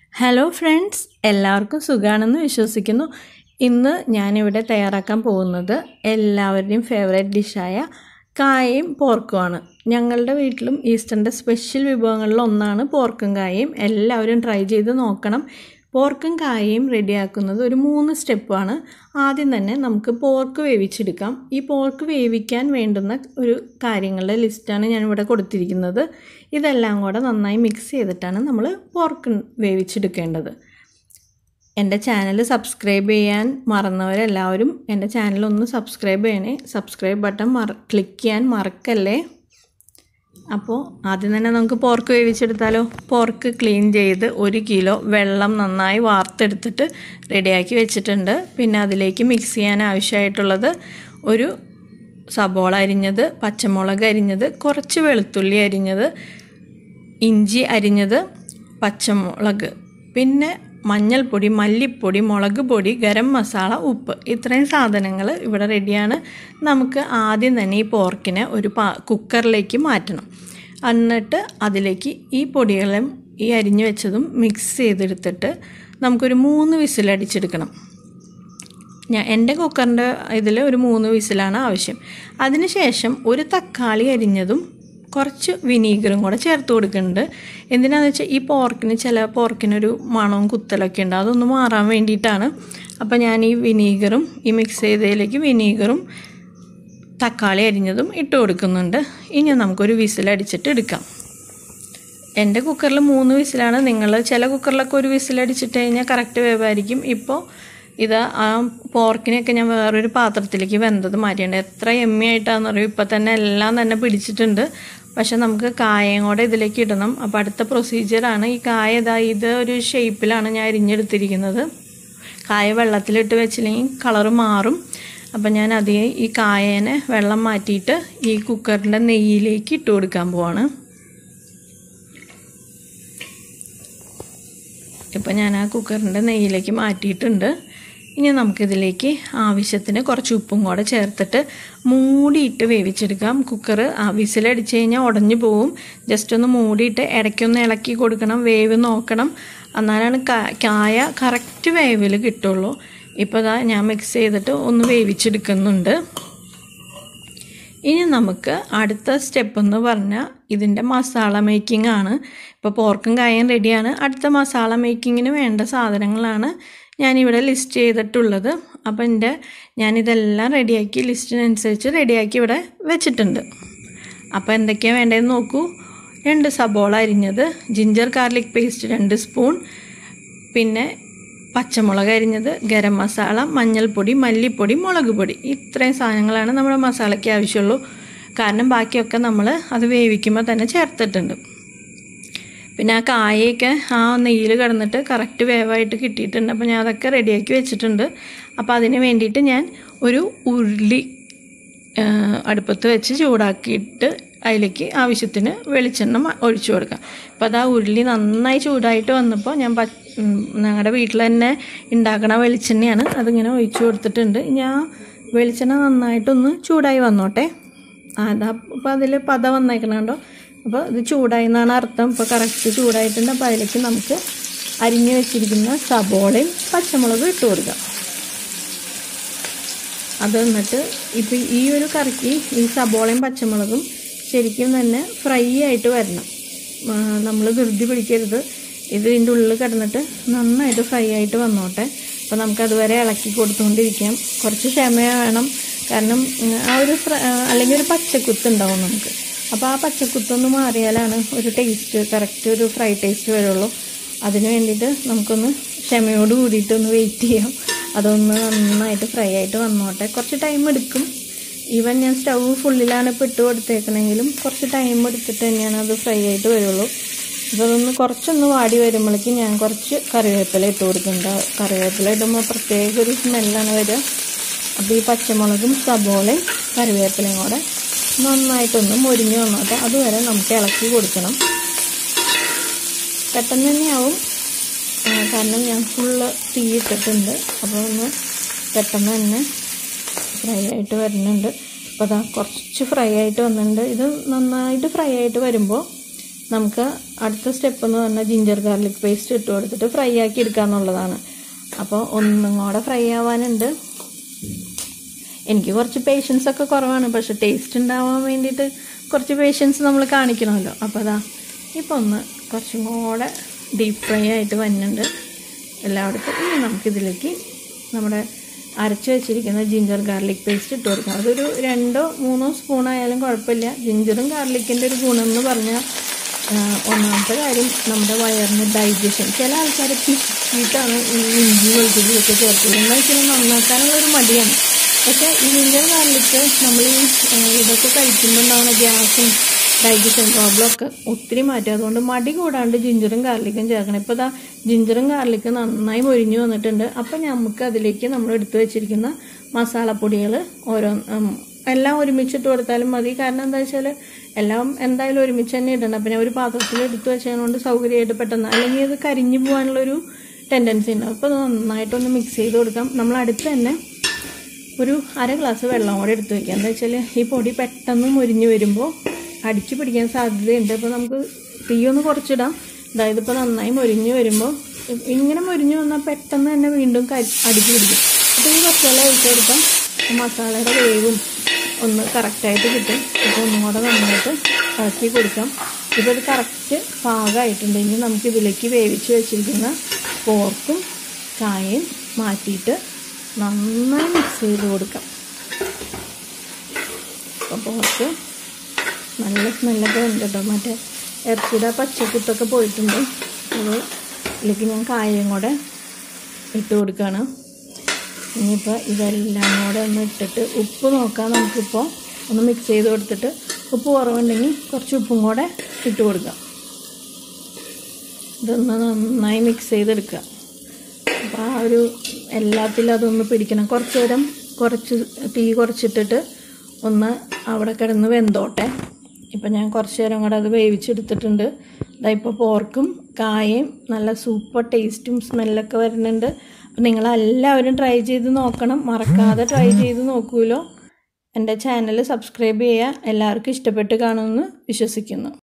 hello friends എല്ലാവർക്കും സുഖമാണെന്ന് വിശ്വസിക്കുന്നു ഇന്ന് ഞാനിവിടെ തയ്യാറാക്കാൻ പോകുന്നത് എല്ലാവരുടെയും ഫേവറേറ്റ് ഡിഷായ കായയും പോർക്കുമാണ് ഞങ്ങളുടെ വീട്ടിലും ഈസ്റ്ററിൻ്റെ സ്പെഷ്യൽ വിഭവങ്ങളിൽ ഒന്നാണ് പോർക്കും കായയും എല്ലാവരും ട്രൈ ചെയ്ത് നോക്കണം പോർക്കും കായയും റെഡിയാക്കുന്നത് ഒരു മൂന്ന് സ്റ്റെപ്പാണ് ആദ്യം തന്നെ നമുക്ക് പോർക്ക് വേവിച്ചെടുക്കാം ഈ പോർക്ക് വേവിക്കാൻ വേണ്ടുന്ന ഒരു കാര്യങ്ങളുടെ ലിസ്റ്റാണ് ഞാനിവിടെ കൊടുത്തിരിക്കുന്നത് ഇതെല്ലാം കൂടെ നന്നായി മിക്സ് ചെയ്തിട്ടാണ് നമ്മൾ പോർക്ക് വേവിച്ചെടുക്കേണ്ടത് എൻ്റെ ചാനൽ സബ്സ്ക്രൈബ് ചെയ്യാൻ മറന്നവരെല്ലാവരും എൻ്റെ ചാനൽ ഒന്ന് സബ്സ്ക്രൈബ് ചെയ്യണേ സബ്സ്ക്രൈബ് ബട്ടൺ മറ ക്ലിക്ക് ചെയ്യാൻ മറക്കല്ലേ അപ്പോൾ ആദ്യം തന്നെ നമുക്ക് പോർക്ക് വേവിച്ചെടുത്താലോ പോർക്ക് ക്ലീൻ ചെയ്ത് ഒരു കിലോ വെള്ളം നന്നായി വാർത്തെടുത്തിട്ട് റെഡിയാക്കി വെച്ചിട്ടുണ്ട് പിന്നെ അതിലേക്ക് മിക്സ് ചെയ്യാൻ ആവശ്യമായിട്ടുള്ളത് ഒരു സബോള അരിഞ്ഞത് പച്ചമുളക് അരിഞ്ഞത് കുറച്ച് വെളുത്തുള്ളി അരിഞ്ഞത് ഇഞ്ചി അരിഞ്ഞത് പച്ചമുളക് പിന്നെ മഞ്ഞൾപ്പൊടി മല്ലിപ്പൊടി മുളക് പൊടി ഗരം മസാല ഉപ്പ് ഇത്രയും സാധനങ്ങൾ ഇവിടെ റെഡിയാണ് നമുക്ക് ആദ്യം തന്നെ ഈ പോർക്കിനെ ഒരു പാ കുക്കറിലേക്ക് മാറ്റണം എന്നിട്ട് അതിലേക്ക് ഈ പൊടികളും ഈ അരിഞ്ഞു വെച്ചതും മിക്സ് ചെയ്തെടുത്തിട്ട് നമുക്കൊരു മൂന്ന് വിസിലടിച്ചെടുക്കണം ഞാൻ എൻ്റെ കുക്കറിൻ്റെ ഇതിൽ ഒരു മൂന്ന് വിസിലാണ് ആവശ്യം അതിനുശേഷം ഒരു തക്കാളി അരിഞ്ഞതും കുറച്ച് വിനീഗറും കൂടെ ചേർത്ത് കൊടുക്കുന്നുണ്ട് എന്തിനാണെന്ന് വെച്ചാൽ ഈ പോർക്കിന് ചില പോർക്കിനൊരു മണവും കുത്തലൊക്കെ ഉണ്ട് അതൊന്ന് മാറാൻ വേണ്ടിയിട്ടാണ് അപ്പോൾ ഞാൻ ഈ വിനീഗറും ഈ മിക്സ് ചെയ്തതിലേക്ക് വിനീഗറും തക്കാളി അരിഞ്ഞതും ഇട്ട് കൊടുക്കുന്നുണ്ട് ഇനി നമുക്കൊരു വിസിലടിച്ചിട്ട് എടുക്കാം എൻ്റെ കുക്കറിൽ മൂന്ന് വിസിലാണ് നിങ്ങൾ ചില കുക്കറിലൊക്കെ ഒരു വിസിലടിച്ചിട്ട് കഴിഞ്ഞാൽ കറക്റ്റ് വേവായിരിക്കും ഇപ്പോൾ ഇത് ആ പോർക്കിനെയൊക്കെ ഞാൻ വേറൊരു പാത്രത്തിലേക്ക് വെന്തത് മാറ്റിയിട്ടുണ്ട് എത്ര എമ്മി ആയിട്ടാണെന്ന് അറിയും ഇപ്പം തന്നെ എല്ലാം തന്നെ പിടിച്ചിട്ടുണ്ട് പക്ഷെ നമുക്ക് കായയും കൂടെ ഇതിലേക്ക് ഇടണം അപ്പോൾ അടുത്ത പ്രൊസീജിയറാണ് ഈ കായ ഇതാ ഇത് ഒരു ഷേപ്പിലാണ് ഞാൻ അരിഞ്ഞെടുത്തിരിക്കുന്നത് കായ വെള്ളത്തിലിട്ട് വെച്ചില്ലെങ്കിൽ കളറ് മാറും അപ്പം ഞാൻ അതേ ഈ കായേനെ വെള്ളം മാറ്റിയിട്ട് ഈ കുക്കറിൻ്റെ നെയ്യിലേക്ക് ഇട്ട് കൊടുക്കാൻ പോവാണ് ഇപ്പം ഞാൻ ആ കുക്കറിൻ്റെ നെയ്യിലേക്ക് മാറ്റിയിട്ടുണ്ട് ഇനി നമുക്കിതിലേക്ക് ആവശ്യത്തിന് കുറച്ച് ഉപ്പും കൂടെ ചേർത്തിട്ട് മൂടിയിട്ട് വേവിച്ചെടുക്കാം കുക്കർ ആ വിസിലടിച്ച് കഴിഞ്ഞാൽ ഉടഞ്ഞു പോവും ജസ്റ്റ് ഒന്ന് മൂടിയിട്ട് ഇടയ്ക്കൊന്ന് ഇളക്കി കൊടുക്കണം വേവ് നോക്കണം എന്നാലാണ് കായ കറക്റ്റ് വേവിൽ കിട്ടുള്ളൂ ഇപ്പോൾ ഇതാ ഞാൻ മിക്സ് ചെയ്തിട്ട് ഒന്ന് വേവിച്ചെടുക്കുന്നുണ്ട് ഇനി നമുക്ക് അടുത്ത സ്റ്റെപ്പ് എന്ന് പറഞ്ഞാൽ ഇതിൻ്റെ മസാല മേക്കിംഗ് ആണ് ഇപ്പോൾ പോർക്കും കായും റെഡിയാണ് അടുത്ത മസാല മേക്കിങ്ങിന് വേണ്ട സാധനങ്ങളാണ് ഞാനിവിടെ ലിസ്റ്റ് ചെയ്തിട്ടുള്ളത് അപ്പോൾ എൻ്റെ ഞാനിതെല്ലാം റെഡിയാക്കി ലിസ്റ്റിനനുസരിച്ച് റെഡിയാക്കി ഇവിടെ വെച്ചിട്ടുണ്ട് അപ്പോൾ എന്തൊക്കെയാണ് വേണ്ടതെന്ന് നോക്കൂ രണ്ട് സബോള അരിഞ്ഞത് ജിഞ്ചർ ഗാർലിക് പേസ്റ്റ് രണ്ട് സ്പൂൺ പിന്നെ പച്ചമുളക് അരിഞ്ഞത് ഗരം മസാല മഞ്ഞൾപ്പൊടി മല്ലിപ്പൊടി മുളക് പൊടി ഇത്രയും സാധനങ്ങളാണ് നമ്മുടെ മസാലയ്ക്ക് ആവശ്യമുള്ളൂ കാരണം ബാക്കിയൊക്കെ നമ്മൾ അത് വേവിക്കുമ്പോൾ തന്നെ ചേർത്തിട്ടുണ്ട് പിന്നെ ആ കായയൊക്കെ ആ നെയ്യിൽ കിടന്നിട്ട് കറക്റ്റ് വേവായിട്ട് കിട്ടിയിട്ടുണ്ട് അപ്പോൾ ഞാൻ അതൊക്കെ റെഡിയാക്കി വെച്ചിട്ടുണ്ട് അപ്പോൾ അതിന് വേണ്ടിയിട്ട് ഞാൻ ഒരു ഉരുളി അടുപ്പത്ത് വെച്ച് ചൂടാക്കിയിട്ട് അതിലേക്ക് ആവശ്യത്തിന് വെളിച്ചെണ്ണ ഒഴിച്ചു കൊടുക്കാം അപ്പോൾ അത് ആ ഉരുളി നന്നായി ചൂടായിട്ട് വന്നപ്പോൾ ഞാൻ പ ഞങ്ങളുടെ വീട്ടിൽ തന്നെ ഉണ്ടാക്കണ വെളിച്ചെണ്ണയാണ് അതിങ്ങനെ ഒഴിച്ചു കൊടുത്തിട്ടുണ്ട് ഞാൻ വെളിച്ചെണ്ണ നന്നായിട്ടൊന്ന് ചൂടായി വന്നോട്ടെ അതാ അപ്പോൾ അതിൽ പത വന്നേക്കണുണ്ടോ അപ്പോൾ ഇത് ചൂടായി എന്നാണ് അർത്ഥം ഇപ്പോൾ കറക്റ്റ് ചൂടായിട്ടുണ്ട് അപ്പോൾ അതിലേക്ക് നമുക്ക് അരിഞ്ഞു വെച്ചിരിക്കുന്ന സബോളയും പച്ചമുളകും ഇട്ട് കൊടുക്കാം അത് എന്നിട്ട് ഇപ്പം ഈ ഒരു കറിക്ക് ഈ സബോളയും പച്ചമുളകും ശരിക്കും തന്നെ ഫ്രൈ ആയിട്ട് വരണം നമ്മൾ ധൃതി പിടിക്കരുത് ഇത് ഇതിൻ്റെ ഉള്ളിൽ കിടന്നിട്ട് നന്നായിട്ട് ഫ്രൈ ആയിട്ട് വന്നോട്ടെ അപ്പോൾ നമുക്കതുവരെ ഇളക്കി കൊടുത്തുകൊണ്ടിരിക്കാം കുറച്ച് ക്ഷമ വേണം കാരണം ആ ഒരു അല്ലെങ്കിൽ ഒരു പച്ചക്കുത്ത് ഉണ്ടാവും നമുക്ക് അപ്പോൾ ആ പച്ചക്കുത്തൊന്ന് മാറിയാലാണ് ഒരു ടേസ്റ്റ് കറക്റ്റ് ഒരു ഫ്രൈ ടേസ്റ്റ് വരുള്ളൂ അതിന് വേണ്ടിയിട്ട് നമുക്കൊന്ന് ക്ഷമയോട് കൂടിയിട്ട് ഒന്ന് വെയിറ്റ് ചെയ്യാം അതൊന്ന് നന്നായിട്ട് ഫ്രൈ ആയിട്ട് വന്നോട്ടെ കുറച്ച് ടൈം എടുക്കും ഈവൻ ഞാൻ സ്റ്റൗ ഫുള്ളിലാണ് ഇപ്പോൾ ഇട്ട് കൊടുത്തേക്കണമെങ്കിലും കുറച്ച് ടൈം എടുത്തിട്ട് തന്നെയാണ് അത് ഫ്രൈ ആയിട്ട് വരുള്ളൂ അപ്പോൾ അതൊന്ന് കുറച്ചൊന്ന് വാടി വരുമ്പോഴേക്കും ഞാൻ കുറച്ച് കറിവേപ്പില ഇട്ട് കൊടുക്കുന്നുണ്ട് കറിവേപ്പില ഇടുമ്പോൾ പ്രത്യേക ഒരു സ്മെല്ലാണ് വരിക അപ്പോൾ ഈ പച്ചമുളകും സബോളയും കറിവേപ്പിലയും കൂടെ നന്നായിട്ടൊന്ന് മൊരിഞ്ഞ് വന്നോട്ടെ അതുവരെ നമുക്ക് ഇളക്കി കൊടുക്കണം പെട്ടെന്ന് തന്നെയാവും കാരണം ഞാൻ ഫുള്ള് തീ ഇട്ടിട്ടുണ്ട് അപ്പോൾ ഒന്ന് പെട്ടെന്ന് തന്നെ ഫ്രൈ ആയിട്ട് വരുന്നുണ്ട് അപ്പോൾ അതാ കുറച്ച് ഫ്രൈ ആയിട്ട് വന്നിട്ടുണ്ട് ഇത് നന്നായിട്ട് ഫ്രൈ ആയിട്ട് വരുമ്പോൾ നമുക്ക് അടുത്ത സ്റ്റെപ്പ് എന്ന് പറഞ്ഞാൽ ജിഞ്ചർ ഗാർലിക് പേസ്റ്റ് ഇട്ട് കൊടുത്തിട്ട് ഫ്രൈ ആക്കി എടുക്കുക എന്നുള്ളതാണ് അപ്പോൾ ഒന്നും കൂടെ ഫ്രൈ ആവാനുണ്ട് എനിക്ക് കുറച്ച് പേഷ്യൻസ് ഒക്കെ കുറവാണ് പക്ഷെ ടേസ്റ്റ് ഉണ്ടാവാൻ വേണ്ടിയിട്ട് കുറച്ച് പേഷ്യൻസ് നമ്മൾ കാണിക്കണമല്ലോ അപ്പോൾ അതാ ഇപ്പോൾ ഒന്ന് കുറച്ചും കൂടെ ഡീപ്പ് ഫ്രൈ ആയിട്ട് വരുന്നുണ്ട് എല്ലായിടത്തും ഇനി നമുക്കിതിലേക്ക് നമ്മുടെ അരച്ച് വെച്ചിരിക്കുന്ന ജിഞ്ചർ ഗാർലിക് പേസ്റ്റ് ഇട്ട് കൊടുക്കാം അതൊരു രണ്ടോ മൂന്നോ സ്പൂൺ ആയാലും കുഴപ്പമില്ല ജിഞ്ചറും ഗാർലിക്കിൻ്റെ ഒരു ഗുണം എന്ന് പറഞ്ഞാൽ ഒന്നാമത്തെ കാര്യം നമ്മുടെ വയറിന് ഡൈജഷൻ ചില ആൾക്കാർ പിച്ചിട്ടാണ് ഈ ഇഞ്ചി വെളുത്തുള്ളിയൊക്കെ ചേർത്തത് എന്ന് വെച്ചാൽ നന്നാക്കാനുള്ള ഒരു മടിയാണ് പക്ഷേ ഈ ജിഞ്ചർ ഗാർലിക്ക് നമ്മൾ ഈ ഇതൊക്കെ കഴിക്കുമ്പോൾ ഉണ്ടാകുന്ന ഗ്യാസും ഡൈജഷൻ പ്രോബ്ലം ഒക്കെ ഒത്തിരി മാറ്റും അതുകൊണ്ട് മടി കൂടാണ്ട് ജിഞ്ചറും ഗാർലിക്കും ചേർക്കണം ഇപ്പോൾ ഇതാ ജിഞ്ചറും ഗാർലിക്കും നന്നായി മൊരിഞ്ഞു വന്നിട്ടുണ്ട് അപ്പം നമുക്ക് അതിലേക്ക് നമ്മൾ എടുത്തു വെച്ചിരിക്കുന്ന മസാലപ്പൊടികൾ ഓരോ എല്ലാം ഒരുമിച്ചിട്ട് കൊടുത്താലും മതി കാരണം എന്താ വെച്ചാൽ എല്ലാം എന്തായാലും ഒരുമിച്ച് തന്നെ ഇടണം അപ്പം ഞാൻ ഒരു പാത്രത്തിൽ എടുത്ത് വെച്ചതുകൊണ്ട് സൗകര്യമായിട്ട് പെട്ടെന്ന് അല്ലെങ്കിൽ അത് കരിഞ്ഞു പോകാനുള്ളൊരു ടെൻഡൻസി ഉണ്ട് അപ്പോൾ നന്നായിട്ടൊന്ന് മിക്സ് ചെയ്ത് കൊടുക്കാം നമ്മൾ അടുത്ത് തന്നെ ഒരു അര ഗ്ലാസ് വെള്ളം കൂടെ എടുത്ത് വയ്ക്കുക എന്താ വെച്ചാൽ ഈ പൊടി പെട്ടെന്ന് മുരിഞ്ഞ് വരുമ്പോൾ അടിച്ചു പിടിക്കാൻ സാധ്യതയുണ്ട് അപ്പോൾ നമുക്ക് തീ ഒന്ന് കുറച്ചിടാം അതായത് ഇപ്പോൾ നന്നായി മൊരിഞ്ഞ് വരുമ്പോൾ ഇങ്ങനെ മൊരിഞ്ഞ് വന്നാൽ പെട്ടെന്ന് തന്നെ വീണ്ടും കരി അടിച്ചു പിടിക്കും അപ്പോൾ ഈ കുറച്ചെല്ലാം ഒഴിച്ചു കൊടുക്കാം മസാലയുടെ വേവും ഒന്ന് കറക്റ്റായിട്ട് കിട്ടും അപ്പോൾ ഒന്നും കൂടെ നന്നായിട്ട് ഇളക്കി കൊടുക്കാം ഇപ്പോൾ ഇത് കറക്റ്റ് പാകമായിട്ടുണ്ടെങ്കിൽ നമുക്കിതിലേക്ക് വേവിച്ച് വെച്ചിരിക്കുന്ന പോർക്കും കായയും മാറ്റിയിട്ട് നന്നായി മിക്സ് ചെയ്ത് കൊടുക്കാം അപ്പോൾ പോർക്ക് നല്ല സ്മെല്ലൊക്കെ ഉണ്ട് കേട്ടോ മറ്റേ ഇറച്ചിയുടെ പച്ചക്കുത്തൊക്കെ പോയിട്ടുണ്ട് അത് ഇതിലേക്ക് ഞാൻ കായയും കൂടെ ഇട്ട് കൊടുക്കുകയാണ് ഇനിയിപ്പോൾ ഇതെല്ലാം കൂടെ ഒന്ന് ഇട്ടിട്ട് ഉപ്പ് നോക്കാം നമുക്കിപ്പോൾ ഒന്ന് മിക്സ് ചെയ്ത് കൊടുത്തിട്ട് ഉപ്പ് കുറവുണ്ടെങ്കിൽ കുറച്ച് ഉപ്പും കൂടെ ഇട്ട് കൊടുക്കാം ഇതൊന്ന് നന്നായി മിക്സ് ചെയ്തെടുക്കുക അപ്പോൾ ആ ഒരു എല്ലാത്തിലും അതൊന്ന് പിടിക്കണം കുറച്ച് നേരം കുറച്ച് തീ കുറച്ചിട്ടിട്ട് ഒന്ന് അവിടെ കിടന്ന് വെന്തോട്ടെ ഇപ്പം ഞാൻ കുറച്ച് നേരം കൂടെ അത് വേവിച്ചെടുത്തിട്ടുണ്ട് ഇതാ ഇപ്പോൾ പോർക്കും കായയും നല്ല സൂപ്പർ ടേസ്റ്റും സ്മെല്ലൊക്കെ വരുന്നുണ്ട് അപ്പം നിങ്ങളെല്ലാവരും ട്രൈ ചെയ്ത് നോക്കണം മറക്കാതെ ട്രൈ ചെയ്ത് നോക്കൂലോ എൻ്റെ ചാനൽ സബ്സ്ക്രൈബ് ചെയ്യുക എല്ലാവർക്കും ഇഷ്ടപ്പെട്ട് കാണുമെന്ന് വിശ്വസിക്കുന്നു